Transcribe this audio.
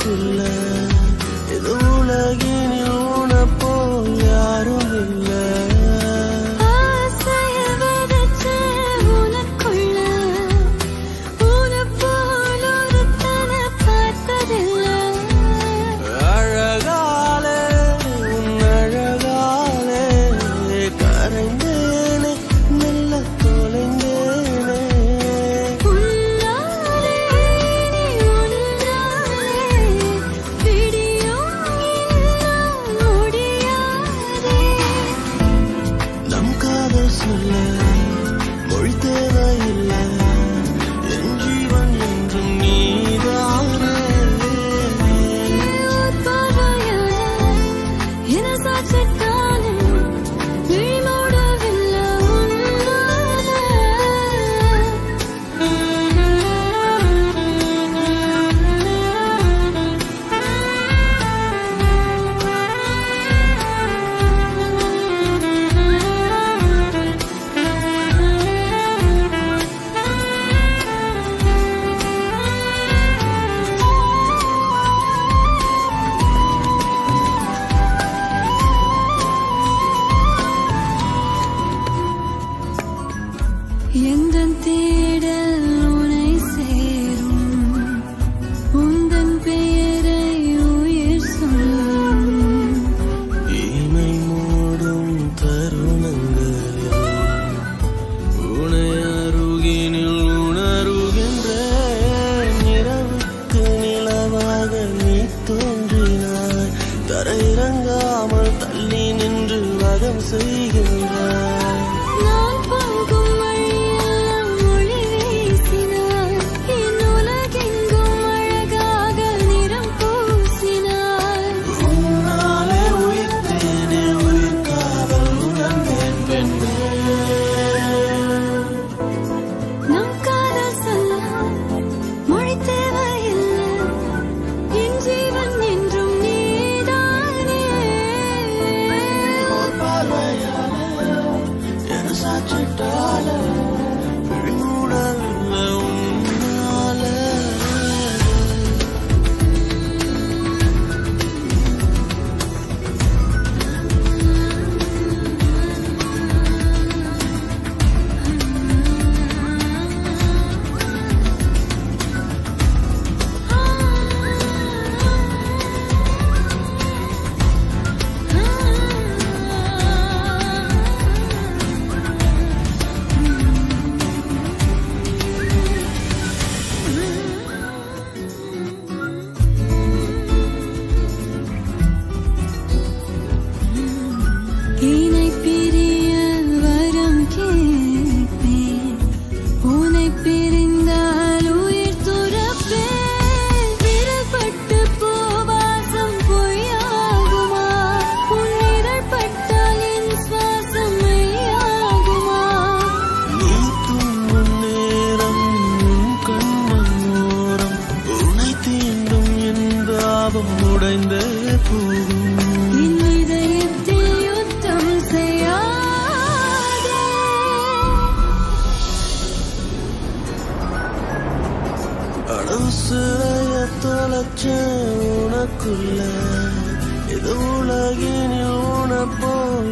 உனக்குள்ள இது உலகினில் உனப்போ யாரும் இல்லை ஆசைய விதைச்ச உனக்குள்ள உனப் போல் ஒருத்தனை பார்த்ததில்லை அழகாலே உன் அழகாலே கரைந்தேனே மெல்ல தொலைந்தேனே உன்னாலே நீ உன்னாலே விடியும் இன்னும் முடியாதே நம் காதல் சொல்ல மொழி தேவையில்லை என் ஜீவன் என்றும் நீதானே ஒரு பார்வையால என்னை சாட்சித்தாலும் விழி மூடவில்லை எந்தன் தேடல் உனை சேரும் உந்தன் பெயரை உயிர் சொல்லும் இமை மூடும் தருணங்களில் உனை அருகினில் உணருகின்றேன் இரவுக்கு நிலவாக நீ தோன்றினாய் தரையிறங்காமல் தள்ளி நின்று வதம் செய்கின்றாய் நான் போகும் வழியெல்லாம் ஒளி வீசினாய் என் உலகெங்கும் அழகாக நிறம் பூசினாய் உன்னாலே உயிர்த்தேனே உயிர் காதல் உணர்ந்தேன் பெண்ணே நம் காதல் சொல்ல மொழி தேவையில்லை என் ஜீவன் என்றும் நீதானே என சாச்சிட்டால விழிமூடல்ல உன்னால இணை பிரிய வரம் கேட்பேன் உனை பிரிந்தால் உயிர் துறப்பேன் விரல்பட்டு போவாசம் பொய்யாகுமா உன் இதழ் பட்டால் என் சுவாசம் மெய்யாகுமா நீ தூங்கும் நேரம் உன் கண்மண் ஓரம் உனை தீண்டும் என் தாபம் உடைந்தே போகும் என் இதயத்தில் யுத்தம் செய்யாதே அளவு சிறைய தொலைச்ச உனக்குள்ள இது உலகினில் உனப்போ